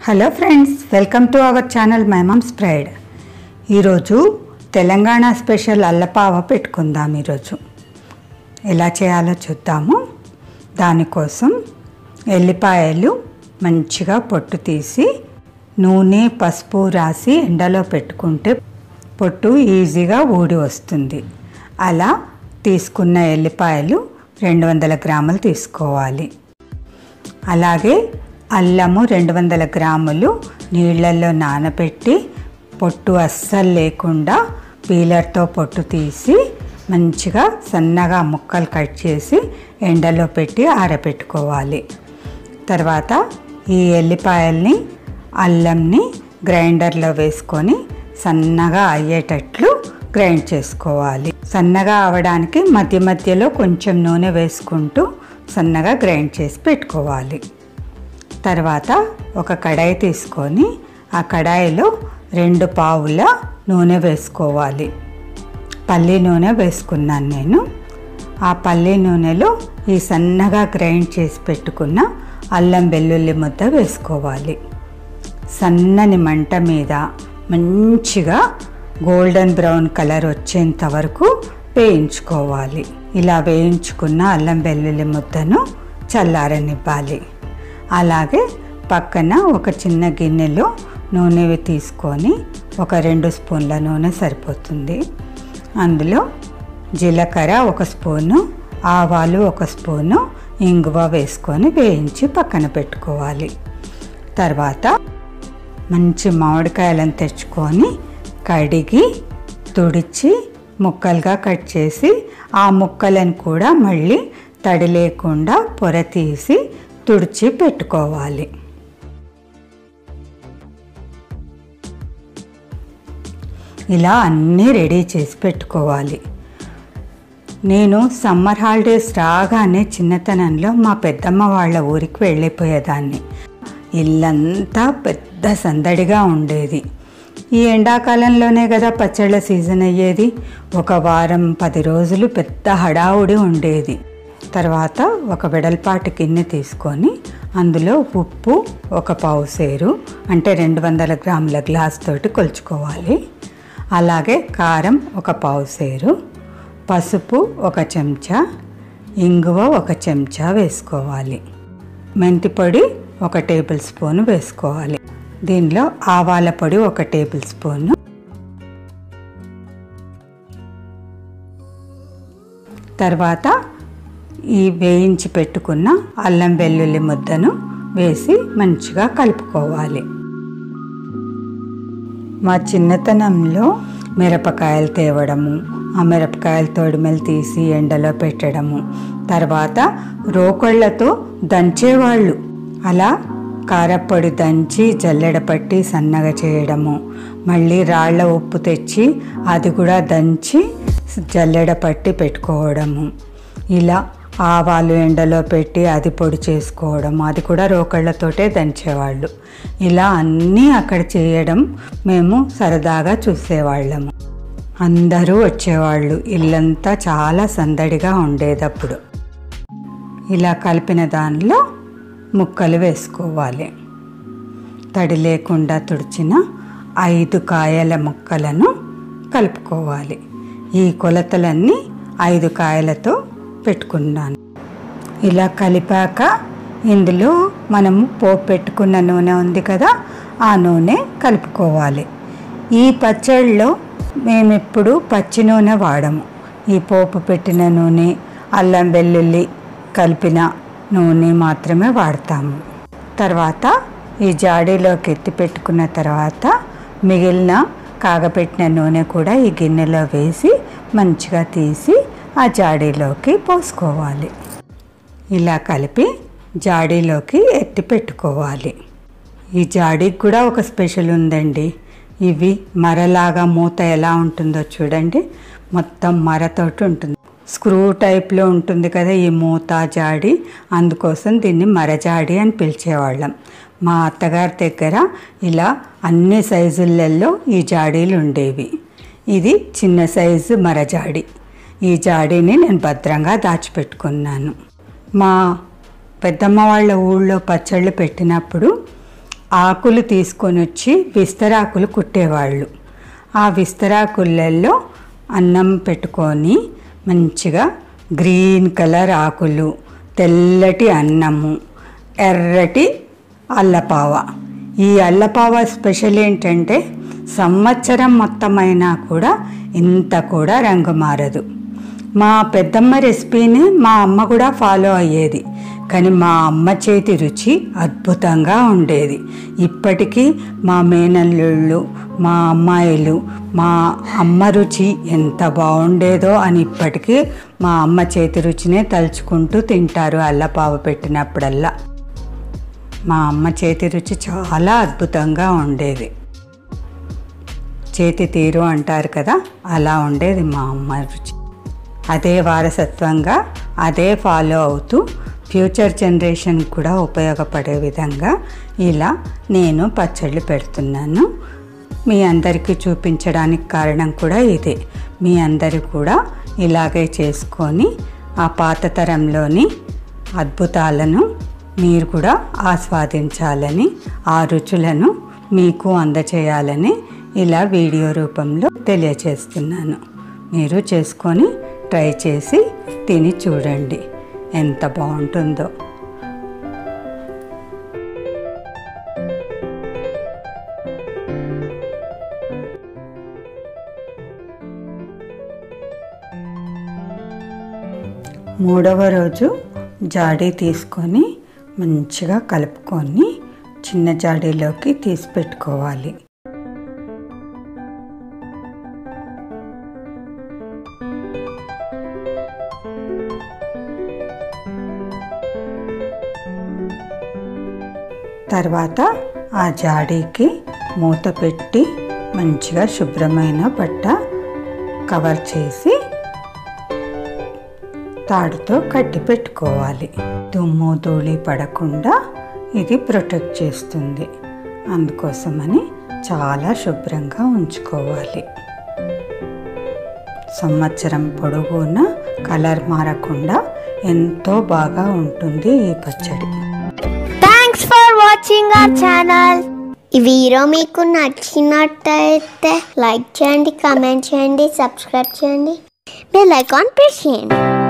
hello friends welcome to our channel my mom pride ఈరోజు Telangana special అల్లపావ పెట్టుకుందాం ఈరోజు ఎలా చేయాలో చూద్దాము దానికోసం ఎల్లిపాయలు మంచిగా పొట్టు తీసి నూనె పసుపు రాసి ఎండలో పెట్టుకుంటే పొట్టు ఈజీగా ఊడి వస్తుంది అలా తీసుకున్న ఎల్లిపాయలు రెండు వందల గ్రాములు తీసుకోవాలి అలాగే అల్లము రెండు వందల గ్రాములు నీళ్ళల్లో నానబెట్టి పొట్టు అస్సలు లేకుండా పీలర్తో పొట్టు తీసి మంచిగా సన్నగా ముక్కలు కట్ చేసి ఎండలో పెట్టి ఆరబెట్టుకోవాలి తర్వాత ఈ ఎల్లిపాయల్ని అల్లంని గ్రైండర్లో వేసుకొని సన్నగా అయ్యేటట్లు గ్రైండ్ చేసుకోవాలి సన్నగా అవడానికి మధ్య మధ్యలో కొంచెం నూనె వేసుకుంటూ సన్నగా గ్రైండ్ చేసి పెట్టుకోవాలి తర్వాత ఒక కడాయి తీసుకొని ఆ కడాయిలో రెండు పావుల నూనె వేసుకోవాలి పల్లి నూనె వేసుకున్నాను నేను ఆ పల్లి నూనెలో ఈ సన్నగా గ్రైండ్ చేసి పెట్టుకున్న అల్లం వెల్లుల్లి ముద్ద వేసుకోవాలి సన్నని మంట మీద మంచిగా గోల్డెన్ బ్రౌన్ కలర్ వచ్చేంత వరకు వేయించుకోవాలి ఇలా వేయించుకున్న అల్లం వెల్లుల్లి ముద్దను చల్లారనివ్వాలి అలాగే పక్కన ఒక చిన్న గిన్నెలో నూనె తీసుకొని ఒక రెండు స్పూన్ల నూనె సరిపోతుంది అందులో జీలకర్ర ఒక స్పూను ఆవాలు ఒక స్పూను ఇంగువ వేసుకొని వేయించి పక్కన పెట్టుకోవాలి తర్వాత మంచి మామిడికాయలను తెచ్చుకొని కడిగి తుడిచి ముక్కలుగా కట్ చేసి ఆ ముక్కలను కూడా మళ్ళీ తడి లేకుండా పొర తీసి తుడిచి పెట్టుకోవాలి ఇలా అన్నీ రెడీ చేసి పెట్టుకోవాలి నేను సమ్మర్ హాలిడేస్ రాగానే చిన్నతనంలో మా పెద్దమ్మ వాళ్ళ ఊరికి వెళ్ళిపోయేదాన్ని ఇల్లంతా పెద్ద సందడిగా ఉండేది ఈ ఎండాకాలంలోనే కదా పచ్చళ్ళ సీజన్ అయ్యేది ఒక వారం పది రోజులు పెద్ద హడావుడి ఉండేది తర్వాత ఒక వెడల్పాటి గిన్నె తీసుకొని అందులో ఉప్పు ఒక పావు సేరు అంటే రెండు వందల గ్రాముల గ్లాస్ తోటి కొలుచుకోవాలి అలాగే కారం ఒక పావు సేరు పసుపు ఒక చెంచా ఇంగువ ఒక చెంచా వేసుకోవాలి మెంతి పొడి ఒక టేబుల్ స్పూన్ వేసుకోవాలి దీనిలో ఆవాల పొడి ఒక టేబుల్ స్పూను తర్వాత ఈ వేయించి పెట్టుకున్న అల్లం వెల్లుల్లి ముద్దను వేసి మంచిగా కలుపుకోవాలి మా చిన్నతనంలో మిరపకాయలు తేవడము ఆ మిరపకాయల తోడిమెలు తీసి ఎండలో పెట్టడము తర్వాత రోకళ్ళతో దంచేవాళ్ళు అలా కారప్పొడి దంచి జల్లెడ పట్టి సన్నగా చేయడము మళ్ళీ రాళ్ళ ఉప్పు తెచ్చి అది కూడా దంచి జల్లెడ పట్టి పెట్టుకోవడము ఇలా ఆవాలు ఎండలో పెట్టి అది పొడి చేసుకోవడం అది కూడా రోకళ్ళతోటే దంచేవాళ్ళు ఇలా అన్నీ అక్కడ చేయడం మేము సరదాగా చూసేవాళ్ళము అందరూ వచ్చేవాళ్ళు ఇల్లంతా చాలా సందడిగా ఉండేదప్పుడు ఇలా కలిపిన దానిలో ముక్కలు వేసుకోవాలి తడి లేకుండా తుడిచిన ఐదు కాయల ముక్కలను కలుపుకోవాలి ఈ కొలతలన్నీ ఐదు కాయలతో పెట్టుకున్నాను ఇలా కలిపాక ఇందులో మనము పోపు పెట్టుకున్న నూనె ఉంది కదా ఆ నూనె కలుపుకోవాలి ఈ పచ్చడిలో మేమెప్పుడు పచ్చి నూనె వాడము ఈ పోపు పెట్టిన నూనె అల్లం వెల్లుల్లి కలిపిన నూనె మాత్రమే వాడతాము తర్వాత ఈ జాడీలోకి ఎత్తి పెట్టుకున్న తర్వాత మిగిలిన కాగపెట్టిన నూనె కూడా ఈ గిన్నెలో వేసి మంచిగా తీసి ఆ జాడీలోకి పోసుకోవాలి ఇలా కలిపి జాడీలోకి ఎత్తి పెట్టుకోవాలి ఈ జాడీకి కూడా ఒక స్పెషల్ ఉందండి ఇవి మరలాగా మూత ఎలా ఉంటుందో చూడండి మొత్తం మరతోటి ఉంటుంది స్క్రూ టైప్లో ఉంటుంది కదా ఈ మూత జాడి అందుకోసం దీన్ని మరజాడి అని పిలిచేవాళ్ళం మా అత్తగారి దగ్గర ఇలా అన్ని సైజులలో ఈ జాడీలు ఉండేవి ఇది చిన్న సైజు మరజాడి ఈ జాడీని నేను భద్రంగా దాచిపెట్టుకున్నాను మా పెద్దమ్మ వాళ్ళ ఊళ్ళో పచ్చళ్ళు పెట్టినప్పుడు ఆకులు తీసుకొని వచ్చి విస్తరాకులు కుట్టేవాళ్ళు ఆ విస్తరాకులలో అన్నం పెట్టుకొని మంచిగా గ్రీన్ కలర్ ఆకులు తెల్లటి అన్నము ఎర్రటి అల్లపావ ఈ అల్లపావ స్పెషల్ ఏంటంటే సంవత్సరం మొత్తమైనా కూడా ఇంత కూడా రంగు మారదు మా పెద్దమ్మ రెసిపీని మా అమ్మ కూడా ఫాలో అయ్యేది కానీ మా అమ్మ చేతి రుచి అద్భుతంగా ఉండేది ఇప్పటికీ మా మేనల్లుళ్ళు మా అమ్మాయిలు మా అమ్మ రుచి ఎంత బాగుండేదో అని ఇప్పటికీ మా అమ్మ చేతి రుచినే తలుచుకుంటూ తింటారు అల్లపావ పెట్టినప్పుడల్లా మా అమ్మ చేతి రుచి చాలా అద్భుతంగా ఉండేది చేతి తీరు అంటారు కదా అలా ఉండేది మా అమ్మ రుచి అదే వారసత్వంగా అదే ఫాలో అవుతూ ఫ్యూచర్ జనరేషన్ కూడా ఉపయోగపడే విధంగా ఇలా నేను పచ్చళ్ళు పెడుతున్నాను మీ అందరికీ చూపించడానికి కారణం కూడా ఇదే మీ అందరూ కూడా ఇలాగే చేసుకొని ఆ పాత తరంలోని అద్భుతాలను మీరు కూడా ఆస్వాదించాలని ఆ రుచులను మీకు అందచేయాలని ఇలా వీడియో రూపంలో తెలియచేస్తున్నాను మీరు చేసుకొని ట్రై చేసి తిని చూడండి ఎంత బాగుంటుందో మూడవ రోజు జాడీ తీసుకొని మంచిగా కలుపుకొని చిన్న జాడీలోకి తీసి పెట్టుకోవాలి తర్వాత ఆ జాడీకి మూత పెట్టి మంచిగా శుభ్రమైన బట్ట కవర్ చేసి తాడుతో కట్టి పెట్టుకోవాలి దుమ్ము ధూళి పడకుండా ఇది ప్రొటెక్ట్ చేస్తుంది అందుకోసమని చాలా శుభ్రంగా ఉంచుకోవాలి సంవత్సరం పొడుగునా కలర్ మారకుండా ఎంతో బాగా ఉంటుంది ఈ పచ్చడి thanks for watching our channel ఈ వీడియో మీకు నచ్చినట్టయితే లైక్ చేయండి కామెంట్ చేయండి సబ్స్క్రైబ్ చేయండి బెల్ ఐకాన్ ప్రెస్ చేయండి